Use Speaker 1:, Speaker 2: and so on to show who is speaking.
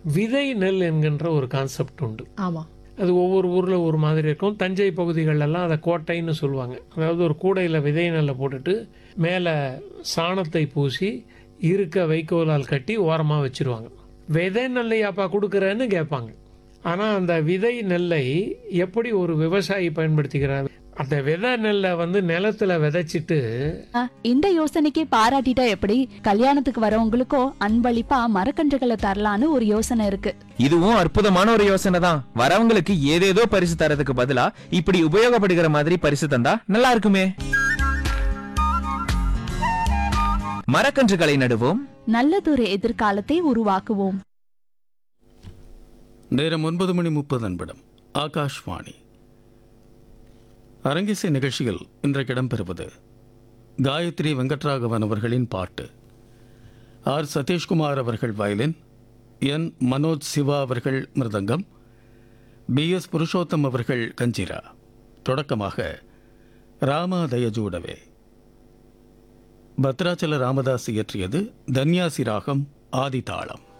Speaker 1: விதை நெல் என்கின்ற ஒரு கான்செப்ட் உண்டு
Speaker 2: ஆமா
Speaker 1: அது ஒவ்வொரு ஊரில் ஒரு மாதிரி இருக்கும் தஞ்சை பகுதிகளெல்லாம் அதை கோட்டைன்னு சொல்லுவாங்க அதாவது ஒரு கூடையில் விதை நெல்லை போட்டுட்டு மேலே சாணத்தை பூசி இருக்க வைக்கோலால் கட்டி ஓரமாக வச்சிருவாங்க விதை நெல்லையாப்பா கொடுக்குறேன்னு கேட்பாங்க ஆனால் அந்த விதை நெல்லை எப்படி ஒரு விவசாயி பயன்படுத்திக்கிறார் அந்த விதை நெல்லை வந்து நிலத்துல விதைச்சிட்டு
Speaker 3: ஆ, இந்த யோசனைக்கே பாராட்டிட்டா எப்படி கல்யாணத்துக்கு வரவங்களுக்கோ அன்பளிப்பா மரக்கன்றுகளை தரலான்னு ஒரு யோசனை இருக்கு
Speaker 4: இதுவும் அற்புதமான ஒரு யோசனை தான் வரவங்களுக்கு ஏதேதோ பரிசு தரதுக்கு பதிலா இப்படி உபயோகப்படுகிற மாதிரி பரிசு தந்தா நல்லா இருக்குமே மரக்கன்றுகளை நடுவோம்
Speaker 3: நல்லதொரு எதிர்காலத்தை உருவாக்குவோம்
Speaker 5: நேரம் ஒன்பது மணி முப்பது நிமிடம் ஆகாஷ்வாணி அரங்கிசை நிகழ்ச்சியில் இன்றைக்கு இடம்பெறுவது காயத்ரி வெங்கட்ராகவன் அவர்களின் பாட்டு ஆர் சதீஷ்குமார் அவர்கள் வயலின் என் மனோஜ் சிவா அவர்கள் மிருதங்கம் பி எஸ் புருஷோத்தம் அவர்கள் கஞ்சிரா தொடக்கமாக ராமாதயஜூடவே பத்ராச்சல ராமதாஸ் இயற்றியது தன்யாசி ராகம் ஆதிதாளம்